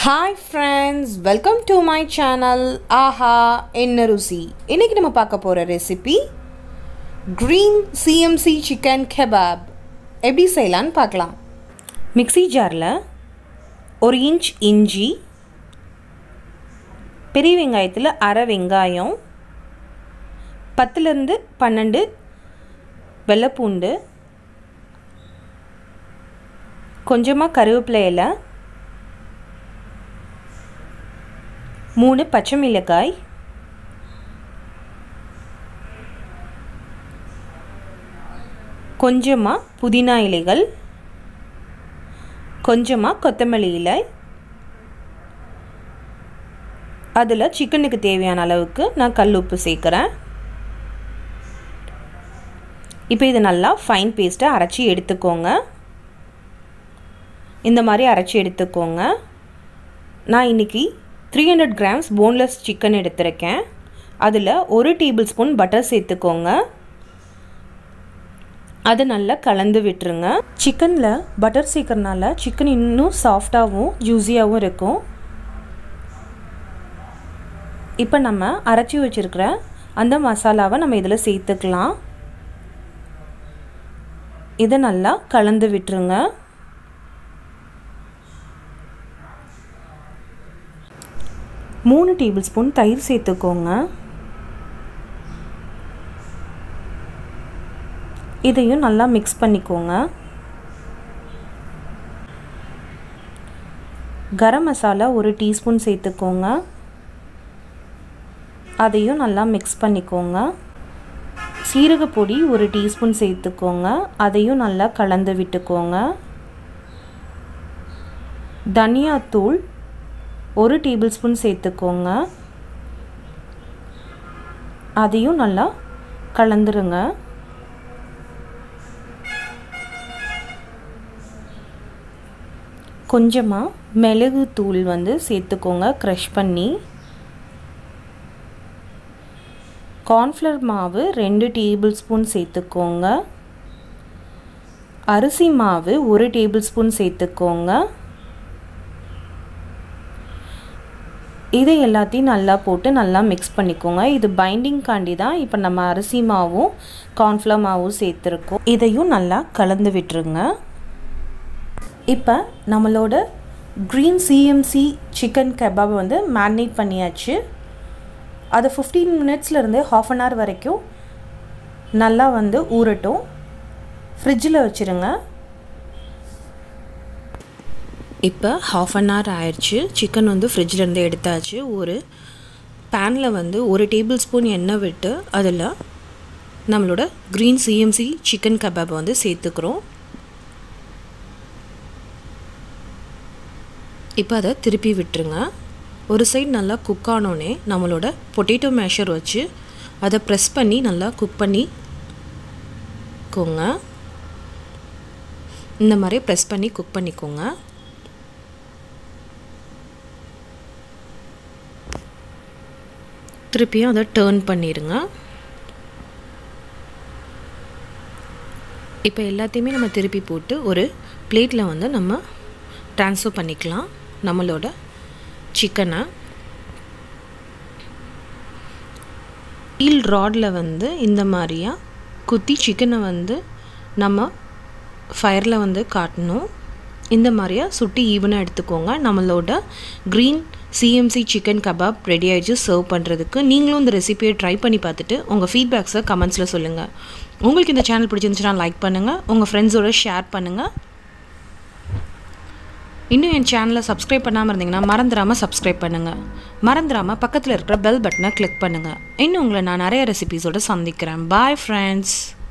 hi friends welcome to my channel ஆஹா என்ன ருசி இன்னைக்கு நம்ம பார்க்க போகிற recipe green CMC chicken kebab எப்படி செய்யலான்னு பார்க்கலாம் மிக்ஸி ஜாரில் ஒரு இன்ச் இஞ்சி பெரிய வெங்காயத்தில் அரை வெங்காயம் பத்துலேருந்து பன்னெண்டு வெள்ளைப்பூண்டு கொஞ்சமாக கருவேப்பிலை இலை மூணு பச்சை மிளகாய் கொஞ்சமாக புதினா இலைகள் கொஞ்சமாக கொத்தமல்லி இலை அதில் சிக்கனுக்கு தேவையான அளவுக்கு நான் கல் உப்பு சேர்க்குறேன் இப்போ இது நல்லா ஃபைன் பேஸ்ட்டை அரைச்சி எடுத்துக்கோங்க இந்த மாதிரி அரைச்சி எடுத்துக்கோங்க நான் இன்றைக்கி three hundred grams boneless chicken எடுத்திருக்கேன் அதில் ஒரு டேபிள் ஸ்பூன் பட்டர் சேர்த்துக்கோங்க அதை நல்லா கலந்து விட்டுருங்க சிக்கனில் பட்டர் சேர்க்கறனால சிக்கன் இன்னும் சாஃப்டாகவும் ஜூஸியாகவும் இருக்கும் இப்போ நம்ம அரைச்சி வச்சுருக்கிற அந்த மசாலாவை நம்ம இதில் சேர்த்துக்கலாம் இதை நல்லா கலந்து விட்டுருங்க மூணு டேபிள் ஸ்பூன் தயிர் சேர்த்துக்கோங்க இதையும் நல்லா மிக்ஸ் பண்ணிக்கோங்க கரம் மசாலா ஒரு டீஸ்பூன் சேர்த்துக்கோங்க அதையும் நல்லா மிக்ஸ் பண்ணிக்கோங்க சீரகப்பொடி ஒரு டீஸ்பூன் சேர்த்துக்கோங்க அதையும் நல்லா கலந்து விட்டுக்கோங்க தனியாத்தூள் ஒரு டேபிள் ஸ்பூன் சேர்த்துக்கோங்க அதையும் நல்லா கலந்துருங்க கொஞ்சமாக மிளகு தூள் வந்து சேர்த்துக்கோங்க க்ரஷ் பண்ணி கார்ன்ஃப்ளவர் மாவு ரெண்டு டேபிள் ஸ்பூன் சேர்த்துக்கோங்க அரிசி மாவு ஒரு டேபிள் ஸ்பூன் சேர்த்துக்கோங்க இதை எல்லாத்தையும் நல்லா போட்டு நல்லா மிக்ஸ் பண்ணிக்கோங்க இது பைண்டிங்காண்டி தான் இப்போ நம்ம அரிசி மாவும் கார்ன்ஃப்ளவர் மாவும் சேர்த்துருக்கோம் இதையும் நல்லா கலந்து விட்டுருங்க இப்போ நம்மளோட க்ரீன் சிஎம்சி சிக்கன் கபாப் வந்து மேரினேட் பண்ணியாச்சு அதை ஃபிஃப்டீன் மினிட்ஸ்லேருந்து ஹாஃப் அன் ஹவர் வரைக்கும் நல்லா வந்து ஊறட்டும் ஃப்ரிட்ஜில் வச்சுருங்க இப்போ ஹாஃப் அன் ஹவர் ஆயிடுச்சு சிக்கன் வந்து ஃப்ரிட்ஜிலேருந்து எடுத்தாச்சு ஒரு பேனில் வந்து ஒரு டேபிள் ஸ்பூன் எண்ணெய் விட்டு அதில் நம்மளோட க்ரீன் சிஎம்சி சிக்கன் கபாப் வந்து சேர்த்துக்கிறோம் இப்போ அதை திருப்பி விட்டுருங்க ஒரு சைடு நல்லா குக் ஆனோடனே நம்மளோட பொட்டேட்டோ மேஷர் வச்சு அதை ப்ரெஸ் பண்ணி நல்லா குக் பண்ணி கோங்க இந்த மாதிரி ப்ரெஸ் பண்ணி குக் பண்ணிக்கோங்க திருப்பியும் அதை டேர்ன் பண்ணிடுங்க இப்போ எல்லாத்தையுமே நம்ம திருப்பி போட்டு ஒரு பிளேட்டில் வந்து நம்ம ட்ரான்ஸ்ஃபர் பண்ணிக்கலாம் நம்மளோட சிக்கனை ஸ்டீல் ராடில் வந்து இந்த மாதிரியாக குத்தி சிக்கனை வந்து நம்ம ஃபயரில் வந்து காட்டணும் இந்த மாதிரியாக சுட்டி ஈவனாக எடுத்துக்கோங்க நம்மளோட green CMC chicken kebab ready ஆகிடுச்சு சர்வ் பண்ணுறதுக்கு நீங்களும் இந்த ரெசிபியை ட்ரை பண்ணி பார்த்துட்டு உங்கள் ஃபீட்பேக்ஸை கமெண்ட்ஸில் சொல்லுங்கள் உங்களுக்கு இந்த சேனல் பிடிச்சிருந்துச்சுன்னா லைக் பண்ணுங்கள் உங்கள் ஃப்ரெண்ட்ஸோட ஷேர் பண்ணுங்கள் இன்னும் என் சேனலை சப்ஸ்கிரைப் பண்ணாமல் இருந்தீங்கன்னா மறந்துடாமல் சப்ஸ்கிரைப் பண்ணுங்கள் மறந்துடாமல் பக்கத்தில் இருக்கிற பெல் பட்டனை கிளிக் பண்ணுங்கள் இன்னும் உங்களை நான் நிறைய ரெசிபீஸோடு சந்திக்கிறேன் பாய் ஃப்ரெண்ட்ஸ்